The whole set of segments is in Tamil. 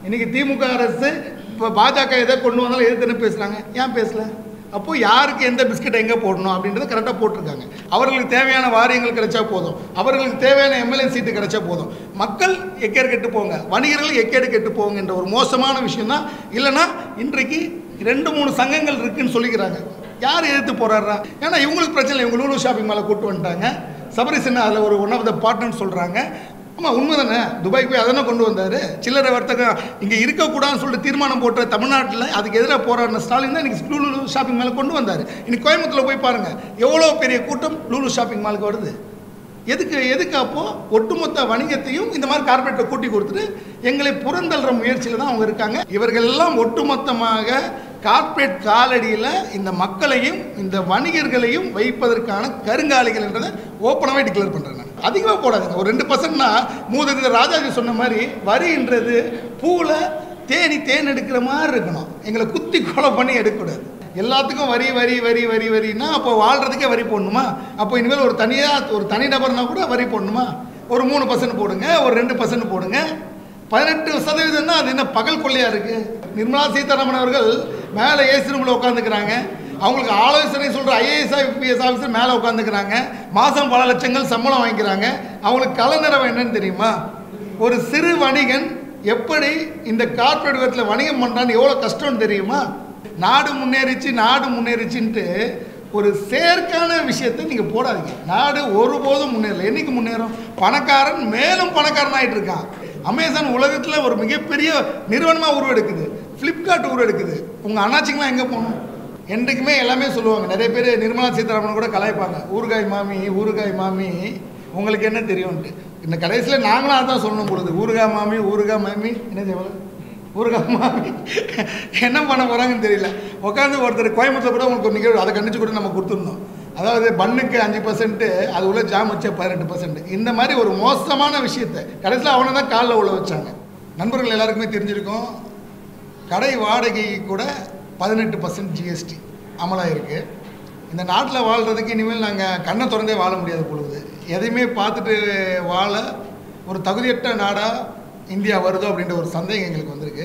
இன்னைக்கு திமுக அரசு இப்போ பாஜக எதை கொண்டு வந்தாலும் எதிர்த்து பேசுகிறாங்க ஏன் பேசல அப்போ யாருக்கு எந்த பிஸ்கட் எங்கே போடணும் அப்படின்றத கரெக்டாக போட்டிருக்காங்க அவர்களுக்கு தேவையான வாரியங்கள் கிடைச்சா போதும் அவர்களுக்கு தேவையான எம்எல்ஏ சீட்டு கிடைச்சா போதும் மக்கள் எக்கேடு கெட்டு போங்க வணிகர்கள் எக்கேடு கெட்டு போங்க என்ற ஒரு மோசமான விஷயம் தான் இல்லைன்னா இன்றைக்கு ரெண்டு மூணு சங்கங்கள் இருக்குன்னு சொல்லிக்கிறாங்க யார் எதிர்த்து போராடுறா ஏன்னா இவங்களுக்கு பிரச்சனை இல்லை இவங்க லூலு ஷாப்பிங் மேலே கூட்டு வந்துட்டாங்க சபரி சின்ன அதில் ஒரு ஒன் ஆஃப் த பார்ட்னர்னு சொல்கிறாங்க ஆமாம் உண்மை தானே துபாய்க்கு போய் அதனை கொண்டு வந்தார் சில்லறை வர்த்தகம் இங்கே இருக்கக்கூடாதுன்னு சொல்லிட்டு தீர்மானம் போட்ட தமிழ்நாட்டில் அதுக்கு எதிராக போராடின ஸ்டாலின் தான் இன்றைக்கி லூலு ஷாப்பிங் மேலே கொண்டு வந்தார் இன்னைக்கு கோயம்புத்தூரில் போய் பாருங்கள் எவ்வளோ பெரிய கூட்டம் லூலு ஷாப்பிங் மாலுக்கு வருது எதுக்கு எதுக்கு அப்போ ஒட்டுமொத்த வணிகத்தையும் இந்த மாதிரி கார்பரேட்டை கூட்டி கொடுத்துட்டு எங்களை புறந்தள்ளுற முயற்சியில் தான் அவங்க இருக்காங்க இவர்கள் எல்லாம் ஒட்டுமொத்தமாக கார்ப்பரேட் காலடியில் இந்த மக்களையும் இந்த வணிகர்களையும் வைப்பதற்கான கருங்காலிகள் என்றதை ஓப்பனாகவே டிக்ளேர் பண்ணுறேன் நான் அதிகமாக போடாதுங்க ஒரு ரெண்டு பர்சன்ட்னா மூதறிஞர் ராஜாஜி சொன்ன மாதிரி வரின்றது பூவில் தேனி தேன் எடுக்கிற மாதிரி இருக்கணும் எங்களை குத்தி கொலை பண்ணி எடுக்கக்கூடாது எல்லாத்துக்கும் வரி வரி வரி வரி வரின்னா அப்போ வாழ்கிறதுக்கே வரி போடணுமா அப்போ இனிமேல் ஒரு தனியாக ஒரு தனிநபர்னா கூட வரி போடணுமா ஒரு மூணு பர்சன்ட் போடுங்க ஒரு ரெண்டு பர்சன்ட் போடுங்க பதினெட்டு சதவீதம்னா அது என்ன பகல் கொள்ளையாக இருக்குது நிர்மலா சீதாராமன் அவர்கள் மேலே ஏசி ரூமில் உட்காந்துக்கிறாங்க அவங்களுக்கு ஆலோசனை சொல்கிற ஐஏஎஸ் ஐபிஎஸ் ஆஃபீஸர் மேலே உட்காந்துக்கிறாங்க மாதம் பல லட்சங்கள் சம்பளம் வாங்கிக்கிறாங்க அவங்களுக்கு கலநிறவை என்னன்னு தெரியுமா ஒரு சிறு வணிகன் எப்படி இந்த கார்ப்பரேட் விதத்தில் வணிகம் பண்ணுறான்னு எவ்வளோ கஷ்டம்னு தெரியுமா நாடு முன்னேறிச்சு நாடு முன்னேறிச்சுன்ட்டு ஒரு செயற்கான விஷயத்தை நீங்கள் போடாதீங்க நாடு ஒருபோதும் முன்னேறல என்னைக்கு முன்னேறும் பணக்காரன் மேலும் பணக்காரன் ஆகிட்டு இருக்கான் அமேசான் உலகத்தில் ஒரு மிகப்பெரிய நிறுவனமாக உருவெடுக்குது ஃப்ளிப்கார்ட் உருவெடுக்குது உங்கள் அண்ணாச்சிங்களாம் எங்கே போகணும் என்றைக்குமே எல்லாமே சொல்லுவாங்க நிறைய பேர் நிர்மலா சீதாராமன் கூட கலாய்ப்பாங்க ஊறுகாய் மாமி ஊறுகாய் மாமி உங்களுக்கு என்ன தெரியும்ன்ட்டு இந்த கடைசியில் நாங்களும் அதான் சொல்லணும் பொழுது ஊறுகாய் மாமி ஊறுகாய் மாமி என்ன தேவை ஊறுகாய் மாமி என்ன பண்ண போகிறாங்கன்னு தெரியல உட்காந்து ஒருத்தர் கோயம்புத்தூர் கூட உங்களுக்கு ஒரு நிகழ்வு அதை கண்டிச்சு கூட நம்ம கொடுத்துருந்தோம் அதாவது பண்ணுக்கு அஞ்சு பர்சன்ட்டு அது உள்ள ஜாம் வச்ச பதினெட்டு பர்சன்ட் இந்த மாதிரி ஒரு மோசமான விஷயத்தை கடைசியில் அவனை தான் காலில் உள்ள வச்சாங்க நண்பர்கள் எல்லாருக்குமே தெரிஞ்சிருக்கும் கடை வாடகை கூட பதினெட்டு பர்சன்ட் ஜிஎஸ்டி அமலாக இருக்குது இந்த நாட்டில் வாழ்கிறதுக்கு இனிமேல் நாங்கள் கண்ணை திறந்தே வாழ முடியாது பொழுது எதையுமே பார்த்துட்டு வாழ ஒரு தகுதியற்ற நாடாக இந்தியா வருதோ அப்படின்ற ஒரு சந்தேகம் எங்களுக்கு வந்திருக்கு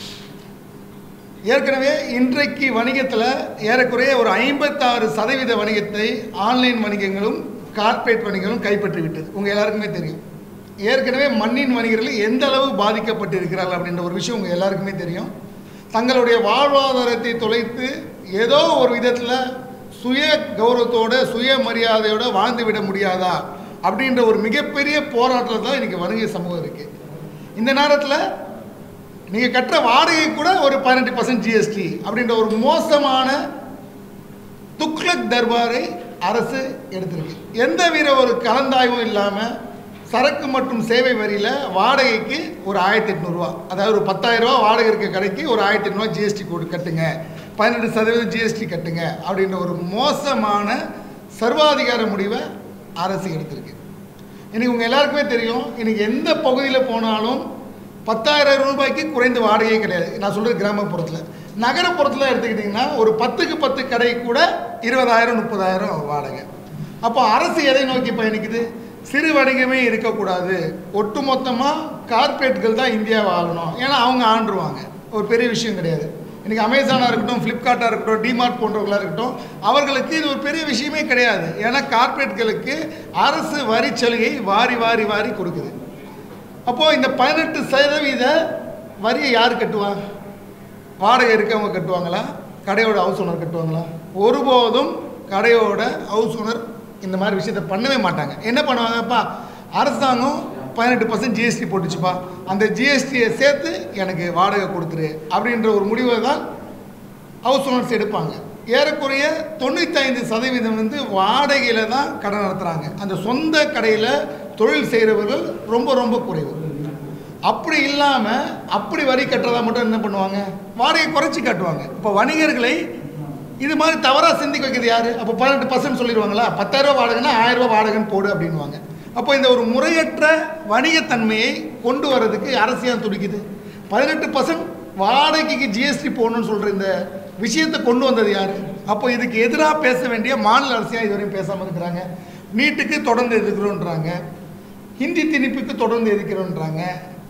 ஏற்கனவே இன்றைக்கு வணிகத்தில் ஏறக்குறைய ஒரு ஐம்பத்தாறு சதவீத வணிகத்தை ஆன்லைன் வணிகங்களும் கார்ப்பரேட் வணிகங்களும் கைப்பற்றி விட்டது உங்கள் எல்லாருக்குமே தெரியும் ஏற்கனவே மண்ணின் வணிகர்கள் எந்த அளவு பாதிக்கப்பட்டிருக்கிறார்கள் அப்படின்ற ஒரு விஷயம் உங்கள் எல்லாருக்குமே தெரியும் தங்களுடைய வாழ்வாதாரத்தை தொலைத்து ஏதோ ஒரு விதத்தில் சுய கௌரவத்தோட சுய மரியாதையோட வாழ்ந்து விட முடியாதா அப்படின்ற ஒரு மிகப்பெரிய போராட்டத்தில் தான் இன்றைக்கி வணிக சமூகம் இருக்குது இந்த நேரத்தில் நீங்கள் கட்டுற வாடகை கூட ஒரு பதினெட்டு பர்சன்ட் ஜிஎஸ்டி அப்படின்ற ஒரு மோசமான துக்ளக் தர்பாரை அரசு எடுத்திருக்கு எந்த வித ஒரு கலந்தாய்வும் இல்லாமல் சரக்கு மற்றும் சேவை வரியில் வாடகைக்கு ஒரு ஆயிரத்தி எட்நூறுரூவா அதாவது ஒரு பத்தாயிரரூவா வாடகை இருக்க கடைக்கு ஒரு ஆயிரத்தி எட்நூறுவா ஜிஎஸ்டி கோடு கட்டுங்க பதினெட்டு சதவீதம் ஜிஎஸ்டி கட்டுங்க அப்படின்ற ஒரு மோசமான சர்வாதிகார முடிவை அரசு எடுத்திருக்கு இன்னைக்கு உங்கள் எல்லாருக்குமே தெரியும் இன்னைக்கு எந்த பகுதியில் போனாலும் பத்தாயிரம் ரூபாய்க்கு குறைந்த வாடகையே கிடையாது நான் சொல்கிறது கிராமப்புறத்தில் நகரப்புறத்தில் எடுத்துக்கிட்டிங்கன்னா ஒரு பத்துக்கு பத்து கடை கூட இருபதாயிரம் முப்பதாயிரம் வாடகை அப்போ அரசு எதை நோக்கி பயணிக்குது சிறு வணிகமே இருக்கக்கூடாது ஒட்டுமொத்தமாக கார்ப்பரேட்கள் தான் இந்தியாவை ஆளணும் ஏன்னா அவங்க ஆண்டுருவாங்க ஒரு பெரிய விஷயம் கிடையாது இன்றைக்கி அமேசானாக இருக்கட்டும் ஃப்ளிப்கார்ட்டாக இருக்கட்டும் டிமார்ட் போன்றவர்களாக இருக்கட்டும் அவர்களுக்கு இது ஒரு பெரிய விஷயமே கிடையாது ஏன்னா கார்ப்பரேட்களுக்கு அரசு வரி சலுகை வாரி வாரி வாரி கொடுக்குது அப்போது இந்த பதினெட்டு சதவீத வரியை யார் கட்டுவா வாடகை இருக்கவங்க கட்டுவாங்களா கடையோட ஹவுஸ் ஓனர் கட்டுவாங்களா ஒருபோதும் கடையோட ஹவுஸ் ஓனர் இந்த மாதிரி விஷயத்த பண்ணவே மாட்டாங்க என்ன பண்ணுவாங்கப்பா அரசாங்கம் பதினெட்டு பர்சன்ட் ஜிஎஸ்டி போட்டுச்சுப்பா அந்த ஜிஎஸ்டியை சேர்த்து எனக்கு வாடகை கொடுத்துரு அப்படின்ற ஒரு முடிவை தான் ஹவுஸ் ஓனர்ஸ் எடுப்பாங்க ஏறக்குறைய தொண்ணூத்தைந்து சதவீதம் வந்து வாடகையில் தான் கடை நடத்துகிறாங்க அந்த சொந்த கடையில் தொழில் செய்கிறவர்கள் ரொம்ப ரொம்ப குறைவு அப்படி இல்லாமல் அப்படி வரி கட்டுறதா மட்டும் என்ன பண்ணுவாங்க வாடகை குறைச்சி காட்டுவாங்க இப்போ வணிகர்களை இது மாதிரி தவறாக சிந்திக்க வைக்கிறது யார் அப்போ பதினெட்டு பர்சன்ட் சொல்லிடுவாங்களா பத்தாயிரரூபா வாடகைன்னா ஆயிரரூபா வாடகைன்னு போடு அப்படின்வாங்க அப்போ இந்த ஒரு முறையற்ற வணிகத்தன்மையை கொண்டு வர்றதுக்கு அரசியல் துடிக்குது பதினெட்டு பர்சன்ட் வாடகைக்கு ஜிஎஸ்டி போடணும்னு சொல்கிற இந்த விஷயத்தை கொண்டு வந்தது யார் அப்போ இதுக்கு எதிராக பேச வேண்டிய மாநில அரசியாக இதுவரையும் பேசாமல் இருக்கிறாங்க நீட்டுக்கு தொடர்ந்து எதிர்க்கிறோன்றாங்க ஹிந்தி திணிப்புக்கு தொடர்ந்து எதிர்க்கிறோன்றாங்க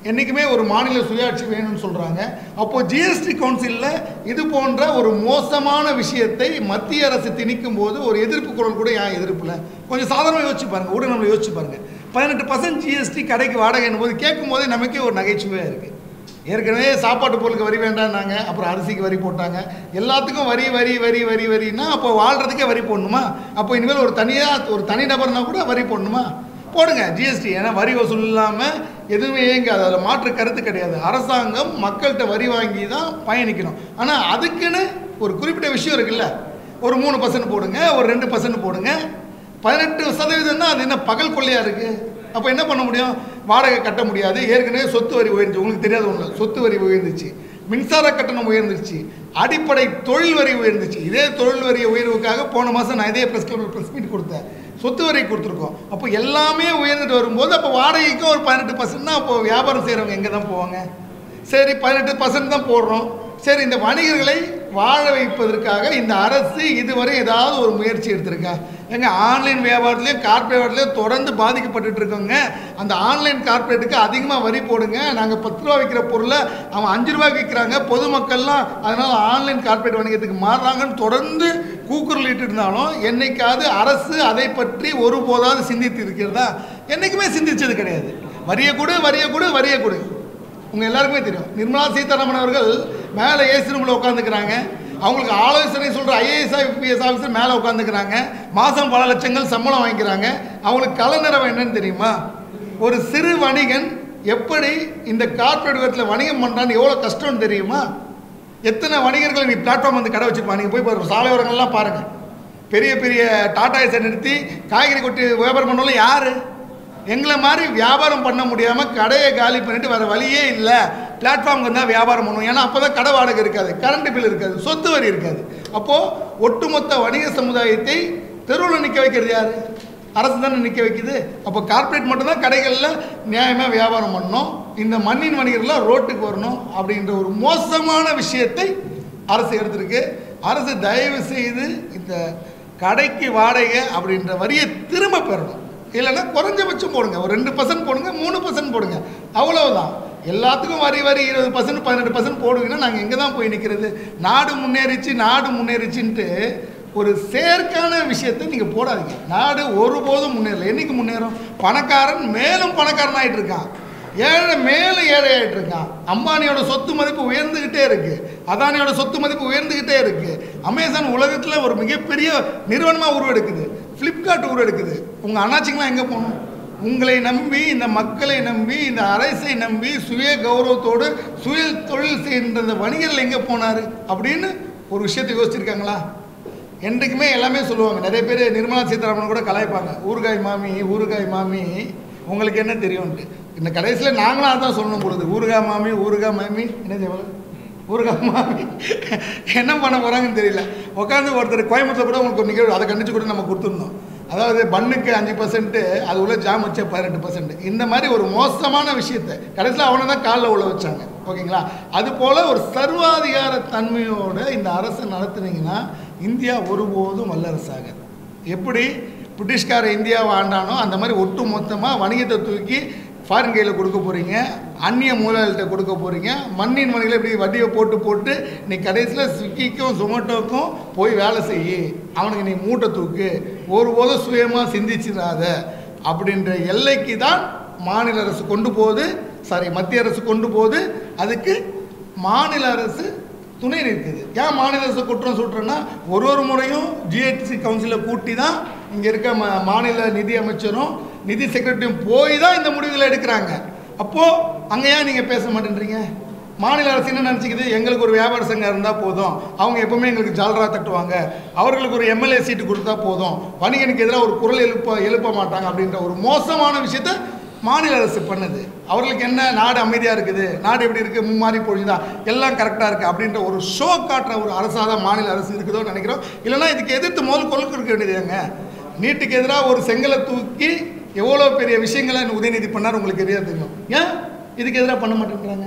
என்றைக்குமே ஒரு மாநில சுயாட்சி வேணும்னு சொல்கிறாங்க அப்போது ஜிஎஸ்டி கவுன்சிலில் இது போன்ற ஒரு மோசமான விஷயத்தை மத்திய அரசு திணிக்கும் போது ஒரு எதிர்ப்பு குரல் கூட ஏன் எதிர்ப்பில் கொஞ்சம் சாதாரணமாக யோசிச்சு பாருங்கள் ஊடக நம்மளை யோசிச்சு பாருங்கள் பதினெட்டு பர்சன்ட் ஜிஎஸ்டி கடைக்கு வாடகை போது கேட்கும் போதே நமக்கே ஒரு நகைச்சுவையாக இருக்குது ஏற்கனவே சாப்பாட்டு பொருளுக்கு வரி வேண்டாம்னாங்க அப்புறம் அரிசிக்கு வரி போட்டாங்க எல்லாத்துக்கும் வரி வரி வரி வரி வரின்னா அப்போ வாழ்கிறதுக்கே வரி போடணுமா அப்போ இனிமேல் ஒரு தனியாக ஒரு தனிநபர்னா கூட வரி போடணுமா போடுங்க ஜிஎஸ்டி ஏன்னா வரி வசூல் இல்லாமல் எதுவுமே இயங்காது அதில் மாற்று கருத்து கிடையாது அரசாங்கம் மக்கள்கிட்ட வரி வாங்கி தான் பயணிக்கணும் ஆனால் அதுக்குன்னு ஒரு குறிப்பிட்ட விஷயம் இருக்குல்ல ஒரு மூணு பர்சன்ட் போடுங்க ஒரு ரெண்டு பர்சன்ட் போடுங்க பதினெட்டு சதவீதம்னா அது என்ன பகல் கொள்ளையாக இருக்குது அப்போ என்ன பண்ண முடியும் வாடகை கட்ட முடியாது ஏற்கனவே சொத்து வரி உயர்ந்துச்சு உங்களுக்கு தெரியாத ஒன்று சொத்து வரி உயர்ந்துச்சு மின்சார கட்டணம் உயர்ந்துச்சு அடிப்படை தொழில் வரி உயர்ந்துச்சு இதே தொழில் வரி உயர்வுக்காக போன மாதம் நான் இதே ப்ரெஸ் கிளப் ப்ரெஸ் மீட் கொடுத்தேன் சொத்து வரி கொடுத்துருக்கோம் அப்போ எல்லாமே உயர்ந்துட்டு வரும்போது அப்போ வாடகைக்கும் ஒரு பதினெட்டு பர்சன்ட்னா அப்போ வியாபாரம் செய்கிறவங்க எங்கே தான் போவாங்க சரி பதினெட்டு பர்சன்ட் தான் போடுறோம் சரி இந்த வணிகர்களை வாழ வைப்பதற்காக இந்த அரசு இதுவரை ஏதாவது ஒரு முயற்சி எடுத்திருக்கா எங்க ஆன்லைன் வியாபாரத்துலேயும் கார்பரேட் வியாபாரத்துலேயும் தொடர்ந்து பாதிக்கப்பட்டுட்டு இருக்கோங்க அந்த ஆன்லைன் கார்பரேட்டுக்கு அதிகமாக வரி போடுங்க நாங்கள் பத்து ரூபா விற்கிற பொருளை அவன் அஞ்சு ரூபாய்க்கு விற்கிறாங்க பொதுமக்கள்லாம் அதனால் ஆன்லைன் கார்பரேட் வணிகத்துக்கு மாறுறாங்கன்னு தொடர்ந்து கூக்குரலிட்டு இருந்தாலும் என்னைக்காவது அரசு அதை பற்றி ஒருபோதாவது சிந்தித்து இருக்கிறதா என்றைக்குமே சிந்திச்சது கிடையாது வரிய கொடு வரிய கொடு வரிய கொடு உங்கள் எல்லாருக்குமே தெரியும் நிர்மலா சீதாராமன் அவர்கள் மேலே ஏசி ரூமில் உட்காந்துக்கிறாங்க அவங்களுக்கு ஆலோசனை சொல்கிற ஐஏஎஸ் ஐபிஎஸ் ஆஃபீஸர் மேலே உட்காந்துக்கிறாங்க மாதம் பல லட்சங்கள் சம்பளம் வாங்கிக்கிறாங்க அவங்களுக்கு கலநிறவை என்னன்னு தெரியுமா ஒரு சிறு வணிகன் எப்படி இந்த கார்ப்பரேட் விதத்தில் வணிகம் பண்ணுறான்னு எவ்வளோ கஷ்டம்னு தெரியுமா எத்தனை வணிகர்கள் நீ பிளாட்ஃபார்ம் வந்து கடை வச்சுருப்பாங்க நீங்கள் போய் பாருங்க சாலையோரங்கள்லாம் பாருங்கள் பெரிய பெரிய டாடா ஏஸை நிறுத்தி காய்கறி கொட்டி வியாபாரம் பண்ணவங்களும் யார் எங்களை மாதிரி வியாபாரம் பண்ண முடியாமல் கடையை காலி பண்ணிட்டு வேறு வழியே இல்லை பிளாட்ஃபார்முக்கு வந்தால் வியாபாரம் பண்ணுவோம் ஏன்னா அப்போ தான் கடை வாடகை இருக்காது கரண்ட் பில் இருக்காது சொத்து வரி இருக்காது அப்போது ஒட்டுமொத்த வணிக சமுதாயத்தை தெருவில் நிற்க வைக்கிறது யார் அரசு தானே நிற்க வைக்குது அப்போ கார்ப்பரேட் மட்டும்தான் கடைகளில் நியாயமாக வியாபாரம் பண்ணணும் இந்த மண்ணின் வணிகர்லாம் ரோட்டுக்கு வரணும் அப்படின்ற ஒரு மோசமான விஷயத்தை அரசு எடுத்திருக்கு அரசு தயவு செய்து இந்த கடைக்கு வாடகை அப்படின்ற வரியை திரும்ப பெறணும் இல்லைன்னா குறைஞ்சபட்சம் போடுங்க ஒரு ரெண்டு பர்சன்ட் போடுங்க மூணு பர்சன்ட் போடுங்க அவ்வளவுதான் எல்லாத்துக்கும் வரி வரி இருபது பர்சன்ட் பதினெட்டு பர்சன்ட் போடுவீங்கன்னா நாங்கள் எங்கே தான் போய் நிற்கிறது நாடு முன்னேறிச்சு நாடு முன்னேறிச்சுன்ட்டு ஒரு செயற்கான விஷயத்தை நீங்கள் போடாதீங்க நாடு ஒருபோதும் முன்னேறல என்னைக்கு முன்னேறும் பணக்காரன் மேலும் பணக்காரன் ஆயிட்டு இருக்கான் ஏழை மேலும் ஏழை ஆயிட்டு இருக்கான் அம்பானியோட சொத்து மதிப்பு உயர்ந்துக்கிட்டே இருக்கு அதானியோட சொத்து மதிப்பு உயர்ந்துக்கிட்டே இருக்கு அமேசான் உலகத்தில் ஒரு மிகப்பெரிய நிறுவனமாக உருவெடுக்குது ஃப்ளிப்கார்ட் உருவெடுக்குது உங்கள் அண்ணாச்சிங்களாம் எங்கே போகணும் உங்களை நம்பி இந்த மக்களை நம்பி இந்த அரசை நம்பி சுய கௌரவத்தோடு சுய தொழில் செய்கின்ற இந்த வணிகர்கள் எங்கே போனார் அப்படின்னு ஒரு விஷயத்தை யோசிச்சிருக்காங்களா என்றைக்குமே எல்லாமே சொல்லுவாங்க நிறைய பேர் நிர்மலா சீதாராமன் கூட கலாய்ப்பாங்க ஊறுகாய் மாமி ஊறுகாய் மாமி உங்களுக்கு என்ன தெரியும்ட்டு இந்த கடைசியில் நாங்களும் அதான் சொல்லணும் பொழுது ஊறுகாய் மாமி ஊறுகாய் மாமி என்ன செய்வாங்க ஊறுகாய் மாமி என்ன பண்ண போகிறாங்கன்னு தெரியல உட்காந்து ஒருத்தர் கோயம்புத்தூர் கூட உங்களுக்கு ஒரு நிகழ்வு அதை கண்டிச்சு கூட நம்ம கொடுத்துருந்தோம் அதாவது பண்ணுக்கு அஞ்சு பர்சன்ட்டு அது உள்ள ஜாம் வச்ச பதினெட்டு பர்சன்ட் இந்த மாதிரி ஒரு மோசமான விஷயத்தை கடைசியில் அவனை தான் காலில் உள்ள வச்சாங்க ஓகேங்களா அது போல் ஒரு சர்வாதிகார தன்மையோட இந்த அரசை நடத்துனீங்கன்னா இந்தியா ஒருபோதும் வல்லரசாகாது எப்படி பிரிட்டிஷ்கார இந்தியாவை ஆண்டானோ அந்த மாதிரி ஒட்டு மொத்தமாக வணிகத்தை தூக்கி ஃபாரின் கையில் கொடுக்க போகிறீங்க அந்நிய முதலாளிகிட்ட கொடுக்க போகிறீங்க மண்ணின் வணிகளை இப்படி வட்டியை போட்டு போட்டு நீ கடைசியில் ஸ்விக்கிக்கும் ஜொமேட்டோக்கும் போய் வேலை செய் அவனுக்கு நீ மூட்டை தூக்கு ஒருபோதும் சுயமாக சிந்திச்சிடாத அப்படின்ற எல்லைக்கு தான் மாநில அரசு கொண்டு போகுது சாரி மத்திய அரசு கொண்டு போகுது அதுக்கு மாநில அரசு துணை நிற்குது ஏன் மாநில அரசு குற்றம் சொல்கிறேன்னா ஒரு ஒரு முறையும் ஜிஎஸ்டி கவுன்சிலில் கூட்டி தான் இங்கே இருக்க ம மாநில நிதி அமைச்சரும் நிதி செக்ரட்டரியும் போய் தான் இந்த முடிவுகளை எடுக்கிறாங்க அப்போது அங்கே ஏன் நீங்கள் பேச மாட்டேன்றீங்க மாநில அரசு என்ன நினச்சிக்குது எங்களுக்கு ஒரு வியாபார சங்கம் இருந்தால் போதும் அவங்க எப்பவுமே எங்களுக்கு ஜாலரா தட்டுவாங்க அவர்களுக்கு ஒரு எம்எல்ஏ சீட்டு கொடுத்தா போதும் வணிகனுக்கு எதிராக ஒரு குரல் எழுப்ப எழுப்ப மாட்டாங்க அப்படின்ற ஒரு மோசமான விஷயத்த மாநில அரசு பண்ணுது அவர்களுக்கு என்ன நாடு அமைதியாக இருக்குது நாடு எப்படி இருக்குது மும்மாறி பொழுதா எல்லாம் கரெக்டாக இருக்குது அப்படின்ற ஒரு ஷோ காட்டுற ஒரு அரசாக தான் மாநில அரசு இருக்குதோ நினைக்கிறோம் இல்லைன்னா இதுக்கு எதிர்த்து முதல் குரல் கொடுக்க வேண்டியதுங்க நீட்டுக்கு எதிராக ஒரு செங்கலை தூக்கி எவ்வளோ பெரிய விஷயங்களை உதயநிதி பண்ணார் உங்களுக்கு தெரியாது தெரியும் ஏன் இதுக்கு எதிராக பண்ண மாட்டேங்கிறாங்க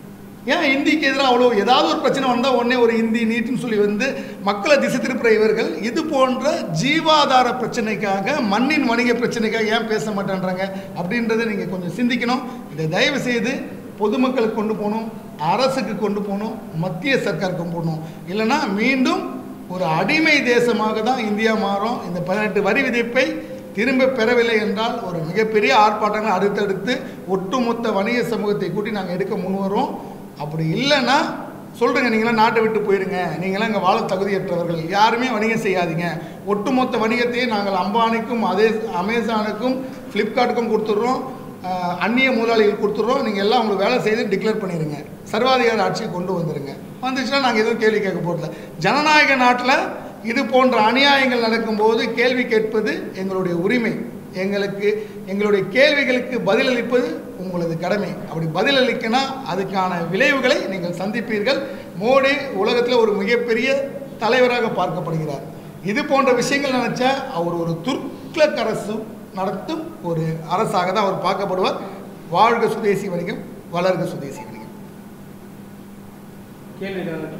ஏன் இந்திக்கு எதிராக அவ்வளோ ஏதாவது ஒரு பிரச்சனை வந்தால் உடனே ஒரு இந்தி நீட்டுன்னு சொல்லி வந்து மக்களை திசை திருப்புற இவர்கள் இது போன்ற ஜீவாதார பிரச்சனைக்காக மண்ணின் வணிக பிரச்சனைக்காக ஏன் பேச மாட்டேன்றாங்க அப்படின்றத நீங்கள் கொஞ்சம் சிந்திக்கணும் இதை தயவு செய்து பொதுமக்களுக்கு கொண்டு போகணும் அரசுக்கு கொண்டு போகணும் மத்திய சர்க்காருக்கு போகணும் இல்லைன்னா மீண்டும் ஒரு அடிமை தேசமாக தான் இந்தியா மாறும் இந்த பதினெட்டு வரி விதிப்பை திரும்ப பெறவில்லை என்றால் ஒரு மிகப்பெரிய ஆர்ப்பாட்டங்கள் அடுத்தடுத்து ஒட்டுமொத்த வணிக சமூகத்தை கூட்டி நாங்கள் எடுக்க முன்வரோம் அப்படி இல்லைன்னா சொல்கிறேங்க நீங்களாம் நாட்டை விட்டு போயிருங்க நீங்களாம் இங்கே வாழ தகுதியற்றவர்கள் யாருமே வணிகம் செய்யாதீங்க ஒட்டுமொத்த வணிகத்தையே நாங்கள் அம்பானிக்கும் அதே அமேசானுக்கும் ஃப்ளிப்கார்ட்டுக்கும் கொடுத்துட்றோம் அஹ், அந்நிய முதலாளிகள் கொடுத்துட்றோம் நீங்கள் எல்லாம் உங்களுக்கு வேலை செய்து டிக்ளேர் பண்ணிடுங்க சர்வாதிகார ஆட்சியை கொண்டு வந்துடுங்க வந்துச்சுன்னா நாங்கள் எதுவும் கேள்வி கேட்க போகிறதில்ல ஜனநாயக நாட்டில் இது போன்ற அநியாயங்கள் நடக்கும்போது கேள்வி கேட்பது எங்களுடைய உரிமை எங்களுக்கு எங்களுடைய கேள்விகளுக்கு பதிலளிப்பது உங்களது கடமை அப்படி பதிலளிக்கனா அதுக்கான விளைவுகளை நீங்கள் சந்திப்பீர்கள் மோடி உலகத்தில் ஒரு மிகப்பெரிய தலைவராக பார்க்கப்படுகிறார் இது போன்ற விஷயங்கள் நினச்சா அவர் ஒரு துர்க்ளக் அரசு நடத்தும் ஒரு அரசாக தான் அவர் பார்க்கப்படுவார் வாழ்க சுதேசி வணிகம் வளர்க சுதேசி வணிகம் கேள்வி ஏதாவது?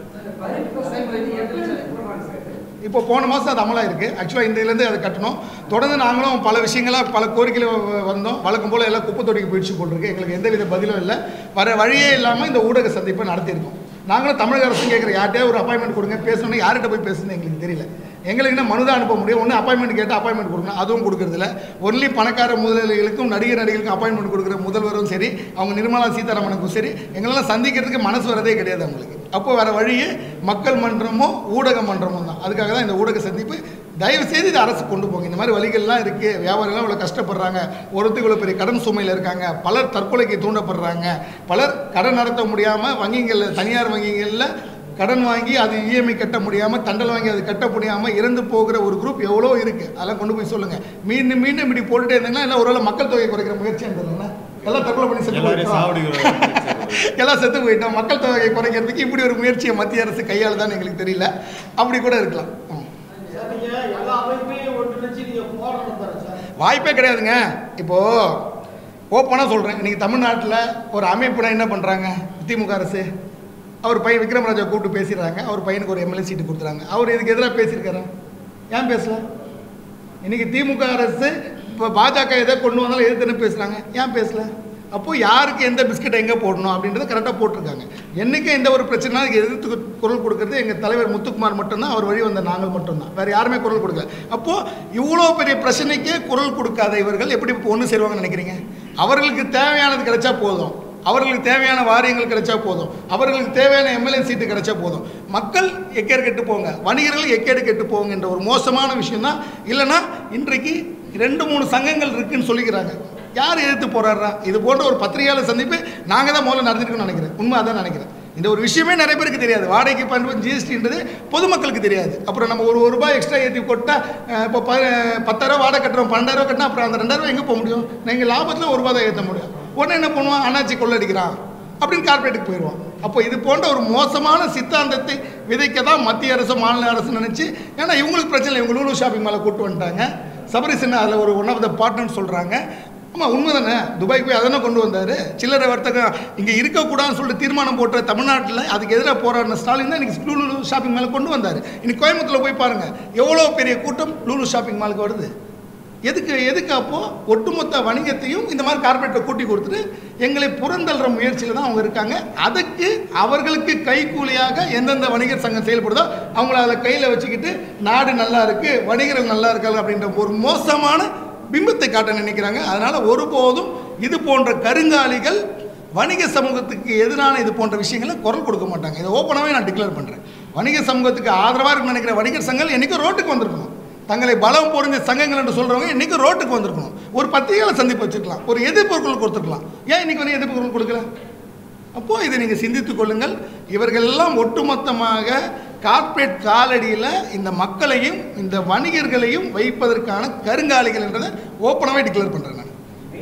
இப்போ போன மாதம் அது அமலாக இருக்குது ஆக்சுவலாக இந்த இதுலேருந்து அதை கட்டணும் தொடர்ந்து நாங்களும் பல விஷயங்களாக பல கோரிக்கையில் வ- வந்தோம் வழக்கம் போல் எல்லாம் குப்பை தொட்டிக்கு போயிடுச்சு போட்டிருக்கு எங்களுக்கு எந்தவித பதிலும் இல்லை வர வழியே இல்லாமல் இந்த ஊடக சந்திப்பை நடத்தியிருக்கோம் நாங்களும் தமிழக அரசு கேட்குற யார்கிட்டயே ஒரு அப்பாயின்மெண்ட் கொடுங்க பேசணும்னா யார்கிட்ட போய் பேசுன்னு எங்களுக்கு தெரியல எங்களுக்கு என்ன மனு தான் அனுப்ப முடியும் ஒன்று அப்பாயின்மெண்ட் கேட்டால் அப்பாயின்மெண்ட் கொடுக்கணும் அதுவும் கொடுக்கறதில்ல ஒன்லி பணக்கார முதலாளிகளுக்கும் நடிகர் நடிகளுக்கும் அப்பாயின்மெண்ட் கொடுக்குற முதல்வரும் சரி அவங்க நிர்மலா சீதாராமனுக்கும் சரி எங்களெல்லாம் சந்திக்கிறதுக்கு மனசு வரதே கிடையாது அவங்களுக்கு அப்போ வேற வழியே மக்கள் மன்றமோ ஊடக மன்றமோ தான் அதுக்காக தான் இந்த ஊடக சந்திப்பு தயவு செய்து இது அரசு கொண்டு போங்க இந்த மாதிரி வழிகள்லாம் இருக்குது வியாபாரிகள்லாம் இவ்வளோ கஷ்டப்படுறாங்க ஒருத்தருக்கு இவ்வளோ பெரிய கடன் சுமையில் இருக்காங்க பலர் தற்கொலைக்கு தூண்டப்படுறாங்க பலர் கடன் நடத்த முடியாமல் வங்கிகளில் தனியார் வங்கிகளில் கடன் வாங்கி அது இஎம்ஐ கட்ட முடியாமல் தண்டல் வாங்கி அது கட்ட முடியாமல் இறந்து போகிற ஒரு குரூப் எவ்வளோ இருக்குது அதெல்லாம் கொண்டு போய் சொல்லுங்கள் மீண்டும் மீண்டும் இப்படி போட்டுட்டே இருந்தீங்கன்னா இல்லை ஒருவேளை மக்கள் தொகை குறைக்கிற முயற்சி இருந்ததுன்னா எல்லாம் தற்கொலை பண்ணி செத்து எல்லாரையும் போயிட்டோம். சாவடிக்கிறோம் எல்லாம் செத்து போயிட்டோம் மக்கள் தொகையை குறைக்கிறதுக்கு இப்படி ஒரு முயற்சியை மத்திய அரசு கையாளுதான்னு எங்களுக்கு தெரியல அப்படி கூட இருக்கலாம் ம். சார், நீங்க எல்லா அமைப்பையும் ஒன்றிணைச்சு நீங்க போராட்டம் நடத்துறேன் சார் வாய்ப்பே கிடையாதுங்க இப்போது ஓப்பனாக சொல்கிறேன் இன்றைக்கி தமிழ்நாட்டில் ஒரு அமைப்புனா என்ன பண்ணுறாங்க திமுக அரசு அவர் பையன் விக்ரமராஜா கூப்பிட்டு பேசிடுறாங்க அவர் பையனுக்கு ஒரு எம்எல்ஏ சீட்டு கொடுத்துறாங்க அவர் இதுக்கு எதிராக பேசியிருக்காரு ஏன் பேசல இன்றைக்கி திமுக அரசு இப்போ பாஜக எதை கொண்டு வந்தாலும் எதிர்த்து பேசுகிறாங்க ஏன் பேசல அப்போ யாருக்கு எந்த பிஸ்கட் எங்கே போடணும் அப்படின்றத கரெக்டாக போட்டிருக்காங்க என்றைக்கும் எந்த ஒரு பிரச்சனை அதுக்கு எதிர்த்து கு- குரல் கொடுக்கறது எங்கள் தலைவர் முத்துக்குமார் மட்டும்தான் அவர் வழி வந்த நாங்கள் மட்டும்தான் வேறு யாருமே குரல் கொடுக்கல அப்போது இவ்வளோ பெரிய பிரச்சனைக்கே குரல் கொடுக்காத இவர்கள் எப்படி இப்போ ஒன்று சேருவாங்கன்னு நினைக்கிறீங்க அவர்களுக்கு தேவையானது கிடைச்சா போதும் அவர்களுக்கு தேவையான வாரியங்கள் கிடைச்சா போதும் அவர்களுக்கு தேவையான எம்எல்ஏ சீட்டு கிடைச்சா போதும் மக்கள் எக்கேடு கெட்டு போங்க வணிகர்கள் எக்கேடு கெட்டு போங்க என்ற ஒரு மோசமான விஷயம் தான் இல்லைன்னா இன்றைக்கு ரெண்டு மூணு சங்கங்கள் இருக்குன்னு சொல்லிக்கிறாங்க யார் எதிர்த்து போராடுறா இது போன்ற ஒரு பத்திரிகையாளர் சந்திப்பு நாங்கள் தான் முதல்ல நடத்திருக்கோம்னு நினைக்கிறேன் உண்மை அதான் நினைக்கிறேன் இந்த ஒரு விஷயமே நிறைய பேருக்கு தெரியாது வாடகைக்கு பயன்படும் ஜிஎஸ்டின்றது பொதுமக்களுக்கு தெரியாது அப்புறம் நம்ம ஒரு ஒரு ரூபாய் எக்ஸ்ட்ரா ஏற்றி போட்டால் இப்போ ப பத்தாயிரம் வாடகை கட்டுறோம் பன்னெண்டாயிரம் கட்டினா அப்புறம் அந்த ரெண்டாயிரம் எங்கே போக முடியும் நீங்கள் லாபத்தில் ஒரு ரூபாய் தான் ஏற்ற முடியும் உடனே என்ன பண்ணுவான் அண்ணாச்சி கொள்ளடிக்கிறான் அப்படின்னு கார்ப்பரேட்டுக்கு போயிடுவான் அப்போ இது போன்ற ஒரு மோசமான சித்தாந்தத்தை விதைக்க தான் மத்திய அரசு மாநில அரசு நினச்சி ஏன்னா இவங்களுக்கு பிரச்சனை இல்லை இவங்க லூலு ஷாப்பிங் மேலே கூட்டு வந்துட்டாங்க சபரிசன் அதில் ஒரு ஒன் ஆஃப் த பார்ட்னர்னு சொல்கிறாங்க ஆமாம் உண்மை தானே துபாய் போய் அதனை கொண்டு வந்தார் சில்லறை வர்த்தகம் இங்கே இருக்கக்கூடாதுன்னு சொல்லிட்டு தீர்மானம் போட்ட தமிழ்நாட்டில் அதுக்கு எதிராக போராடின ஸ்டாலின் தான் இன்றைக்கி லூலு ஷாப்பிங் மேலே கொண்டு வந்தார் இன்னைக்கு கோயம்புத்தூரில் போய் பாருங்கள் எவ்வளோ பெரிய கூட்டம் லூலு ஷாப்பிங் மாலுக்கு வருது எதுக்கு எதுக்கு அப்போ ஒட்டுமொத்த வணிகத்தையும் இந்த மாதிரி கார்பரேட்டை கூட்டி கொடுத்துட்டு எங்களை புறந்தள்ளுற முயற்சியில் தான் அவங்க இருக்காங்க அதுக்கு அவர்களுக்கு கைக்கூலியாக எந்தெந்த வணிகர் சங்கம் செயல்படுதோ அவங்கள அதை கையில் வச்சுக்கிட்டு நாடு நல்லா இருக்கு வணிகர்கள் நல்லா இருக்காங்க அப்படின்ற ஒரு மோசமான பிம்பத்தை காட்ட நினைக்கிறாங்க அதனால ஒருபோதும் இது போன்ற கருங்காலிகள் வணிக சமூகத்துக்கு எதிரான இது போன்ற விஷயங்களை குரல் கொடுக்க மாட்டாங்க இதை ஓப்பனாகவே நான் டிக்ளேர் பண்ணுறேன் வணிக சமூகத்துக்கு ஆதரவாக இருக்குன்னு நினைக்கிற வணிகர் சங்கங்கள் என்றைக்கும் ரோட்டுக்கு வந்திருக்கணும் தங்களை பலம் பொருந்த சங்கங்கள் என்று சொல்கிறவங்க இன்றைக்கி ரோட்டுக்கு வந்திருக்கணும் ஒரு பத்திரிகையாளர் சந்திப்பு வச்சுக்கலாம் ஒரு எதிர்ப்பு குரல் கொடுத்துருக்கலாம் ஏன் இன்னைக்கு வந்து எதிர்ப்பு குரல் கொடுக்கல அப்போது இதை நீங்கள் சிந்தித்துக் கொள்ளுங்கள் இவர்கள் எல்லாம் ஒட்டுமொத்தமாக கார்ப்பரேட் காலடியில் இந்த மக்களையும் இந்த வணிகர்களையும் வைப்பதற்கான கருங்காலிகள் என்றதை ஓப்பனாகவே டிக்ளேர் பண்ணுறேன் நான்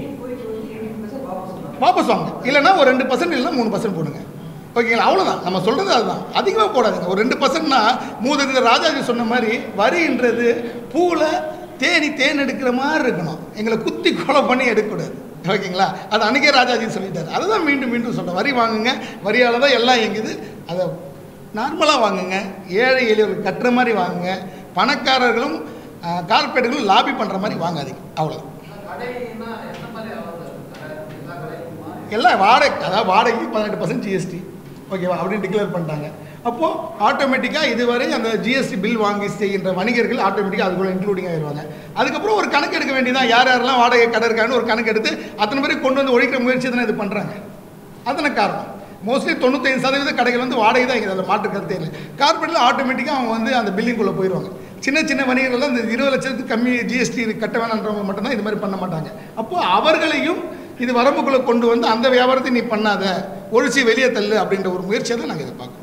வாபஸ் வாங்க இல்லைன்னா ஒரு ரெண்டு பர்சன்ட் இல்லைன்னா மூணு பர்சன்ட் போடுங்க ஓகேங்களா அவ்வளோதான் நம்ம சொல்கிறது அதுதான் அதிகமாக போடாதுங்க ஒரு ரெண்டு பர்சன்ட்னா மூதறிந்த ராஜாஜி சொன்ன மாதிரி வரின்றது பூவில் தேனி தேன் எடுக்கிற மாதிரி இருக்கணும் எங்களை குத்தி கொலை பண்ணி எடுக்கக்கூடாது ஓகேங்களா அது அன்றைக்கே ராஜாஜி சொல்லிட்டார் அதை தான் மீண்டும் மீண்டும் சொல்கிறேன் வரி வாங்குங்க வரியால் தான் எல்லாம் எங்குது அதை நார்மலாக வாங்குங்க ஏழை எளியவர்கள் கட்டுற மாதிரி வாங்குங்க பணக்காரர்களும் கார்பரேட்டுகளும் லாபி பண்ணுற மாதிரி வாங்காதீங்க அவ்வளோதான் எல்லாம் வாடகை அதாவது வாடகைக்கு பதினெட்டு பர்சன்ட் ஜிஎஸ்டி ஓகேவா அப்படின்னு டிக்ளேர் பண்ணிட்டாங்க அப்போது ஆட்டோமேட்டிக்காக இதுவரை அந்த ஜிஎஸ்டி பில் வாங்கி செய்கின்ற வணிகர்கள் ஆட்டோமேட்டிக்காக அதுக்குள்ள இன்க்ளூடிங் ஆயிடுவாங்க அதுக்கப்புறம் ஒரு கணக்கு எடுக்க வேண்டியதான் யார் யாரெல்லாம் வாடகை கடை இருக்காங்கன்னு ஒரு கணக்கு எடுத்து அத்தனை பேரை கொண்டு வந்து ஒழிக்கிற முயற்சி தானே இது பண்ணுறாங்க அதன காரணம் மோஸ்ட்லி தொண்ணூத்தைந்து சதவீத கடைகள் வந்து வாடகை தான் இருக்குது அதில் மாற்று கருத்தே இல்லை கார்பரேட்டில் ஆட்டோமேட்டிக்காக அவங்க வந்து அந்த பில்லிங்குள்ளே போயிடுவாங்க சின்ன சின்ன வணிகர்கள் தான் இந்த இருபது லட்சத்துக்கு கம்மி ஜிஎஸ்டி கட்ட வேணான்றவங்க மட்டும்தான் இது மாதிரி பண்ண மாட்டாங்க அப்போது அவர்களையும் இது வரம்புக்குள்ளே கொண்டு வந்து அந்த வியாபாரத்தை நீ பண்ணாத ஒழிச்சு வெளியே தள்ளு அப்படின்ற ஒரு முயற்சியை தான் நாங்கள் இதை பார்க்குறோம்